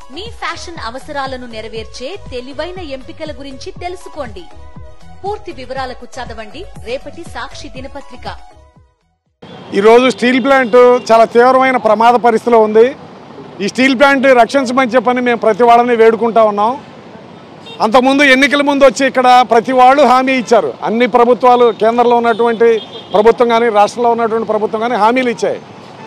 మీ fashion అవసరాలను నెరవేర్చే తెలివైన ఎంపికల గురించి తెలుసుకోండి పూర్తి వివరాలకు చదవండి రేపటి సాక్షి దినపత్రిక ఈరోజు స్టీల్ ప్లాంట్ చాలా తీవ్రమైన ప్రమాద పరిస్థితిలో ఉంది ఈ స్టీల్ ప్లాంట్ రక్షించమని చెప్పని మేము ప్రతి వాళ్ళని వేడుకుంటా ఉన్నాం అంతకుముందు ఎన్నికల ముందు వచ్చి ఇక్కడ ప్రతి వాళ్ళు హామీ ఇచ్చారు అన్ని ప్రభుత్వాలు కేంద్రంలో ఉన్నటువంటి ప్రభుత్వం కానీ రాష్ట్రంలో ఉన్నటువంటి ప్రభుత్వం కానీ హామీలు ఇచ్చాయి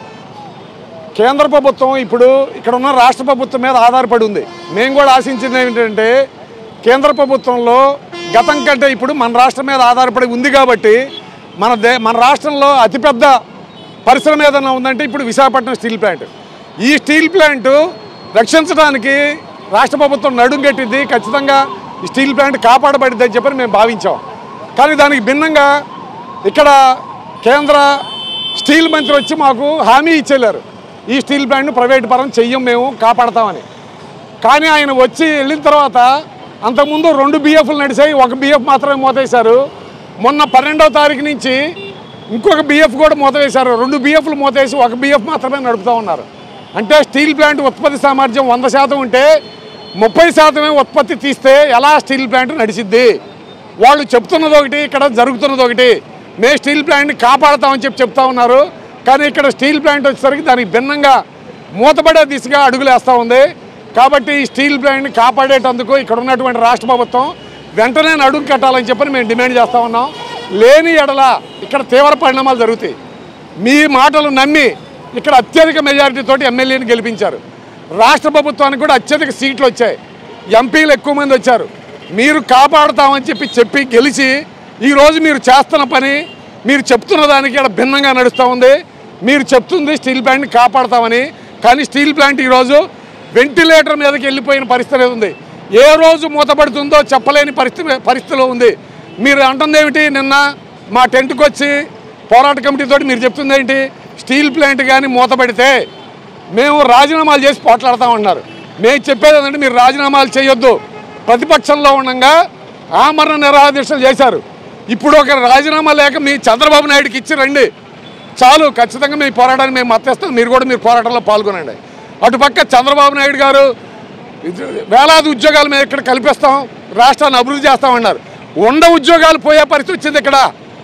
కేంద్ర ప్రభుత్వం ఇప్పుడు ఇక్కడ ఉన్న రాష్ట్ర ప్రభుత్వం మీద ఆధారపడి ఉంది మేము కూడా ఆశించింది ఏంటంటే కేంద్ర ప్రభుత్వంలో గతం కంటే ఇప్పుడు మన రాష్ట్రం మీద ఆధారపడి ఉంది కాబట్టి మన దే మన రాష్ట్రంలో అతిపెద్ద పరిశ్రమ ఏదైనా ఉందంటే ఇప్పుడు విశాఖపట్నం స్టీల్ ప్లాంట్ ఈ స్టీల్ ప్లాంట్ రక్షించడానికి రాష్ట్ర ప్రభుత్వం నడుం కట్టింది ఖచ్చితంగా ఈ స్టీల్ ప్లాంట్ కాపాడబడిద్ది అని చెప్పని మేము భావించాం కానీ దానికి భిన్నంగా ఇక్కడ కేంద్ర స్టీల్ మంత్రి వచ్చి మాకు హామీ ఇచ్చేళ్ళారు ఈ స్టీల్ ప్లాంట్ను ప్రైవేట్ పరం చెయ్యం మేము కాపాడతామని కానీ ఆయన వచ్చి వెళ్ళిన తర్వాత అంతకుముందు రెండు బిఎఫ్లు నడిచాయి ఒక బిఎఫ్ మాత్రమే మూతేశారు మొన్న పన్నెండవ తారీఖు నుంచి ఇంకొక బిఎఫ్ కూడా మూతవేశారు రెండు బిఎఫ్లు మూతేసి ఒక బిఎఫ్ మాత్రమే నడుపుతూ ఉన్నారు అంటే స్టీల్ ప్లాంట్ ఉత్పత్తి సామర్థ్యం వంద శాతం ఉంటే ముప్పై శాతమే ఉత్పత్తి తీస్తే ఎలా స్టీల్ ప్లాంట్ నడిచిద్ది వాళ్ళు చెప్తున్నది ఒకటి ఇక్కడ జరుగుతున్నది ఒకటి మేము స్టీల్ ప్లాంట్ని కాపాడతామని చెప్పి చెప్తా ఉన్నారు కానీ ఇక్కడ స్టీల్ ప్లాంట్ వచ్చేసరికి దానికి భిన్నంగా మూతపడే దిశగా అడుగులు వేస్తూ ఉంది కాబట్టి ఈ స్టీల్ ప్లాంట్ని కాపాడేటందుకు ఇక్కడ ఉన్నటువంటి రాష్ట్ర ప్రభుత్వం వెంటనే నడుము కట్టాలని చెప్పని మేము డిమాండ్ చేస్తూ ఉన్నాం లేని ఎడల ఇక్కడ తీవ్ర పరిణామాలు జరుగుతాయి మీ మాటలు నమ్మి ఇక్కడ అత్యధిక మెజారిటీతోటి ఎమ్మెల్యేని గెలిపించారు రాష్ట్ర ప్రభుత్వానికి కూడా అత్యధిక సీట్లు వచ్చాయి ఎంపీలు ఎక్కువ మంది వచ్చారు మీరు కాపాడుతామని చెప్పి చెప్పి గెలిచి ఈరోజు మీరు చేస్తున్న పని మీరు చెప్తున్న దానికి ఇక్కడ భిన్నంగా నడుస్తూ ఉంది మీరు చెప్తుంది స్టీల్ ప్లాంట్ని కాపాడతామని కానీ స్టీల్ ప్లాంట్ ఈరోజు వెంటిలేటర్ మీదకి వెళ్ళిపోయిన పరిస్థితి ఉంది ఏ రోజు మూతపడుతుందో చెప్పలేని పరిస్థితి పరిస్థితిలో ఉంది మీరు అంటుంది ఏమిటి నిన్న మా టెంట్కి వచ్చి పోరాట కమిటీతో మీరు చెప్తుంది ఏంటి స్టీల్ ప్లాంట్ కానీ మూతపడితే మేము రాజీనామాలు చేసి పోట్లాడతామన్నారు మేము చెప్పేది ఏంటంటే మీరు రాజీనామాలు చేయొద్దు ప్రతిపక్షంలో ఉండగా ఆమరణ నిరాదీక్షలు చేశారు ఇప్పుడు ఒక రాజీనామా లేక మీ చంద్రబాబు నాయుడుకి ఇచ్చి రండి చాలు ఖచ్చితంగా మీ పోరాటానికి మేము మద్దతిస్తాం మీరు కూడా మీరు పోరాటంలో పాల్గొనండి అటుపక్క చంద్రబాబు నాయుడు గారు ఇది వేలాది ఉద్యోగాలు మేము ఇక్కడ కల్పిస్తాం రాష్ట్రాన్ని అభివృద్ధి చేస్తామన్నారు ఉండ ఉద్యోగాలు పోయే పరిస్థితి వచ్చింది ఇక్కడ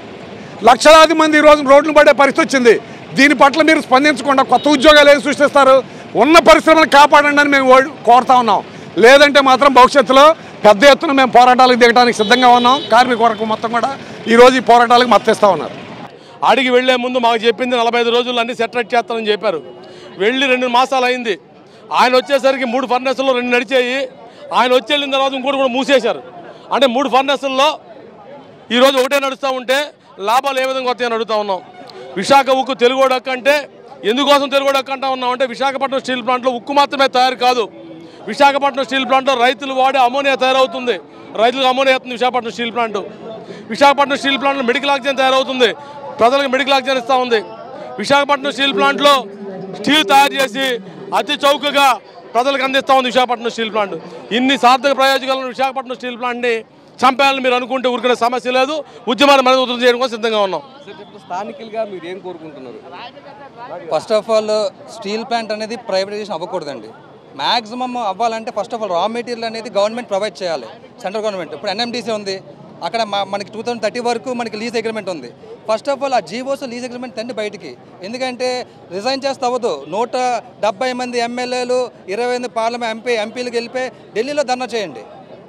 లక్షలాది మంది ఈ రోజు రోడ్లు పడే పరిస్థితి వచ్చింది దీని పట్ల మీరు స్పందించకుండా కొత్త ఉద్యోగాలు ఏం సృష్టిస్తారు ఉన్న పరిశ్రమను కాపాడండి అని మేము ఓడి- కోరుతా ఉన్నాం లేదంటే మాత్రం భవిష్యత్తులో పెద్ద ఎత్తున మేము పోరాటాలకు దిగడానికి సిద్ధంగా ఉన్నాం కార్మిక వర్గం మొత్తం కూడా ఈరోజు ఈ పోరాటాలకు మద్దతిస్తా ఉన్నారు ఆడికి వెళ్లే ముందు మాకు చెప్పింది నలభై ఐదు రోజులు అన్ని సెటరేట్ చేస్తానని చెప్పారు వెళ్ళి రెండు మాసాలు అయింది ఆయన వచ్చేసరికి మూడు ఫర్నెస్లో రెండు నడిచాయి ఆయన వచ్చి వెళ్ళిన తర్వాత ఇంకోటి కూడా మూసేశారు అంటే మూడు ఫర్నెస్ల్లో ఈరోజు ఒకటే నడుస్తూ ఉంటే లాభాలు ఏ విధంగా వస్తాయని అడుగుతా ఉన్నాం విశాఖ ఉక్కు తెలుగు హక్కు అంటే ఎందుకోసం తెలుగు హక్కు అంటా ఉన్నాం అంటే విశాఖపట్నం స్టీల్ ప్లాంట్లో ఉక్కు మాత్రమే తయారు కాదు విశాఖపట్నం స్టీల్ ప్లాంట్లో రైతులు వాడే అమోనియా తయారవుతుంది రైతులకు అమోనియా అవుతుంది Visakhapatnam steel plant Visakhapatnam steel ప్లాంట్లో మెడికల్ ఆక్సిజన్ తయారవుతుంది ప్రజలకు మెడికల్ ఆక్సిజన్ ఇస్తూ ఉంది విశాఖపట్నం స్టీల్ ప్లాంట్లో స్టీల్ తయారు చేసి అతి చౌకగా ప్రజలకు అందిస్తూ ఉంది విశాఖపట్నం స్టీల్ ప్లాంట్ ఇన్ని సార్థక ప్రయోజనాలను విశాఖపట్నం స్టీల్ ప్లాంట్ని చంపేయాలని మీరు అనుకుంటే ఊరుకునే సమస్య లేదు ఉద్యమాన్ని మరింత ఉధృతం చేయడం కోసం సిద్ధంగా ఉన్నాం సార్ ఇప్పుడు స్థానికులుగా మీరు ఏం కోరుకుంటున్నారు first of all steel plant అనేది ప్రైవేటైజేషన్ అవ్వకూడదండి మ్యాక్సిమం అవ్వాలంటే first of all raw material అనేది గవర్నమెంట్ ప్రొవైడ్ చేయాలి సెంట్రల్ గవర్నమెంట్ ఇప్పుడు ఎన్ఎండిసి ఉంది అక్కడ మా- మనకి టూ థౌసండ్ థర్టీ వరకు మనకి లీజ్ అగ్రిమెంట్ ఉంది ఫస్ట్ ఆఫ్ ఆల్ ఆ జీవోస్ లీజ్ అగ్రిమెంట్ తండి బయటికి ఎందుకంటే రిజైన్ చేస్తే అవ్వదు నూట డెబ్బై మంది ఎమ్మెల్యేలు ఇరవై ఎనిమిది పార్లమెంట్ ఎంపీ ఎంపీలకు వెళ్ళిపోయి ఢిల్లీలో ధర్నా చేయండి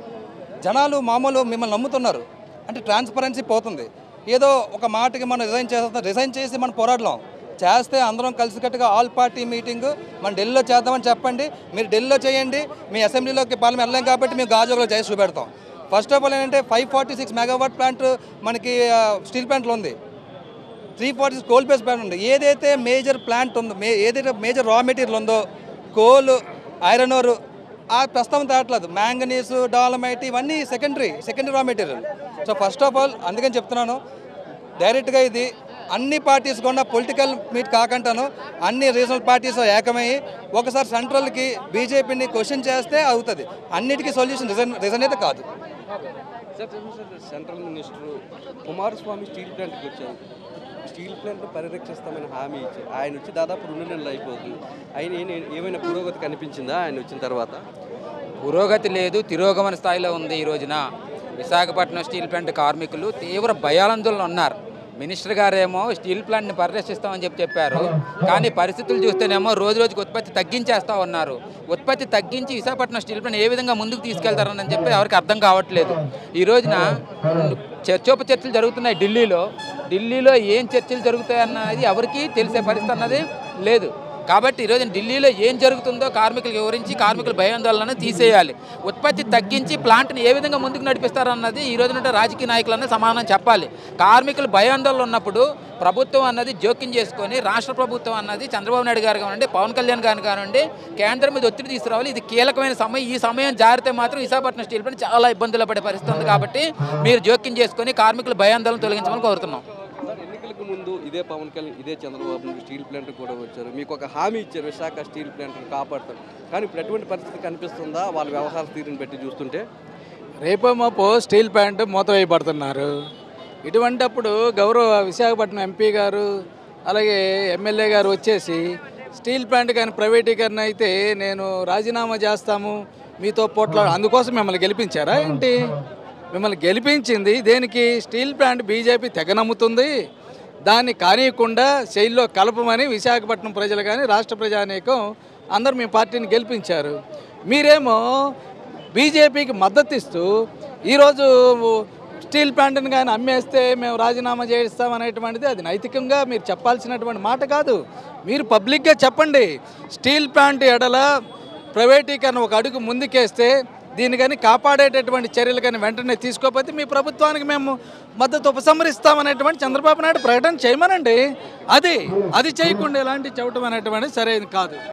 జనాలు మామూలు మిమ్మల్ని నమ్ముతున్నారు అంటే ట్రాన్స్పరెన్సీ పోతుంది ఏదో ఒక మాటకి మనం రిజైన్ చేస్తాం రిజైన్ చేసి మనం పోరాడలేం చేస్తే అందరం కలిసికట్టుగా ఆల్ పార్టీ మీటింగ్ మనం ఢిల్లీలో చేద్దామని చెప్పండి మీరు ఢిల్లీలో చేయండి మీ అసెంబ్లీలోకి పార్లమెంట్ వెళ్ళలేం కాబట్టి మేము గాజులో చేసి చూపెడతాం ఫస్ట్ ఆఫ్ ఆల్ ఏంటంటే five forty six megawatt plant మనకి ఆ, స్టీల్ ప్లాంట్లో ఉంది three forty six coal base plant ఉంది ఏదైతే మేజర్ ప్లాంట్ ఉందో మే ఏదైతే మేజర్ రా మెటీరియల్ ఉందో కోల్ ఐరన్ ఓర్ ఆ ప్రస్తుతం తేట్లేదు మ్యాంగనీస్ డాలమైట్ ఇవన్నీ secondary secondary raw material so first of all అందుకని చెప్తున్నాను డైరెక్ట్గా ఇది అన్ని పార్టీస్ కూడా పొలిటికల్ మీట్ కాకుండాను అన్ని రీజనల్ పార్టీస్ ఏకమయ్యి ఒకసారి సెంట్రల్కి బీజేపీని క్వశ్చన్ చేస్తే అవుతుంది అన్నిటికీ సొల్యూషన్ రిజన్ రిజన్ అయితే కాదు సార్ చెప్పండి sir central minister Kumaraswamy steel ప్లాంట్కి వచ్చారు స్టీల్ ప్లాంట్ పరిరక్షిస్తామని హామీ ఇచ్చి ఆయన వచ్చి దాదాపు రెండు నెలలు అయిపోతుంది ఆయన ఏ- ఏమైనా పురోగతి కనిపించిందా ఆయన వచ్చిన తర్వాత పురోగతి లేదు తిరోగమన స్థాయిలో ఉంది ఈ రోజున విశాఖపట్నం స్టీల్ ప్లాంట్ కార్మికులు తీవ్ర భయాందోళన ఉన్నారు మినిస్టర్ గారేమో స్టీల్ ప్లాంట్ని పరిరక్షిస్తామని చెప్పి చెప్పారు కానీ పరిస్థితులు చూస్తేనేమో రోజు రోజుకి ఉత్పత్తి తగ్గించేస్తా ఉన్నారు ఉత్పత్తి తగ్గించి విశాఖపట్నం స్టీల్ ప్లాంట్ ఏ విధంగా ముందుకు తీసుకెళ్తారని చెప్పి ఎవరికి అర్థం కావట్లేదు ఈ రోజున చర్చోపచర్చలు జరుగుతున్నాయి ఢిల్లీలో ఢిల్లీలో ఏం చర్చలు జరుగుతాయి అన్నది ఎవరికీ తెలిసే పరిస్థితి అన్నది లేదు కాబట్టి ఈరోజు ఢిల్లీలో ఏం జరుగుతుందో కార్మికులకు వివరించి కార్మికుల భయాందోళన తీసేయాలి ఉత్పత్తి తగ్గించి ప్లాంట్ని ఏ విధంగా ముందుకు నడిపిస్తారన్నది ఈ రోజున రాజకీయ నాయకులన్నీ సమాధానం చెప్పాలి కార్మికులు భయాందోళన ఉన్నప్పుడు ప్రభుత్వం అన్నది జోక్యం చేసుకొని రాష్ట్ర ప్రభుత్వం అన్నది చంద్రబాబు నాయుడు గారు కానివ్వండి పవన్ కళ్యాణ్ గారు కానివ్వండి కేంద్రం మీద ఒత్తిడి తీసుకురావాలి ఇది కీలకమైన సమయం ఈ సమయం జారితే మాత్రం విశాఖపట్నం స్టీల్ ప్లాంట్ చాలా ఇబ్బందులు పడే పరిస్థితి ఉంది కాబట్టి మీరు జోక్యం చేసుకొని కార్మికుల భయాందోళన తొలగించమని కోరుతున్నాం సార్ ఎన్నికలకు ముందు ఇదే పవన్ కళ్యాణ్ ఇదే చంద్రబాబు నాయుడు స్టీల్ ప్లాంట్ కూడా వచ్చారు మీకు ఒక హామీ ఇచ్చారు విశాఖ స్టీల్ ప్లాంట్ని కాపాడుతారు కానీ ఇప్పుడు ఎటువంటి పరిస్థితి కనిపిస్తుందా వాళ్ళ వ్యవహార తీరుని బట్టి చూస్తుంటే రేపో మాపో స్టీల్ ప్లాంట్ మూత వేయబడుతున్నారు ఇటువంటప్పుడు గౌరవ విశాఖపట్నం ఎంపీ గారు అలాగే ఎమ్మెల్యే గారు వచ్చేసి స్టీల్ ప్లాంట్ కానీ ప్రైవేటీకరణ అయితే నేను రాజీనామా చేస్తాము మీతో పోట్ల అందుకోసం మిమ్మల్ని గెలిపించారా ఏంటి మిమ్మల్ని గెలిపించింది దేనికి స్టీల్ ప్లాంట్ బీజేపీ తెగ నమ్ముతుంది దాన్ని కానీయకుండా శైలిలో కలపమని విశాఖపట్నం ప్రజలు కానీ రాష్ట్ర ప్రజానీకం అందరూ మీ పార్టీని గెలిపించారు మీరేమో బీజేపీకి మద్దతు ఇస్తూ ఈరోజు స్టీల్ ప్లాంట్ని కానీ అమ్మేస్తే మేము రాజీనామా చేయిస్తాం అనేటువంటిది అది నైతికంగా మీరు చెప్పాల్సినటువంటి మాట కాదు మీరు పబ్లిక్గా చెప్పండి స్టీల్ ప్లాంట్ ఎడల ప్రైవేటీకరణ ఒక అడుగు ముందుకేస్తే దీన్ని కానీ కాపాడేటటువంటి చర్యలు కానీ వెంటనే తీసుకోకపోతే మీ ప్రభుత్వానికి మేము మద్దతు ఉపసంహరిస్తామనేటువంటి చంద్రబాబు నాయుడు ప్రకటన చేయమనండి అది అది చేయకుండా ఎలాంటి చెప్పడం అనేటువంటిది సరైనది కాదు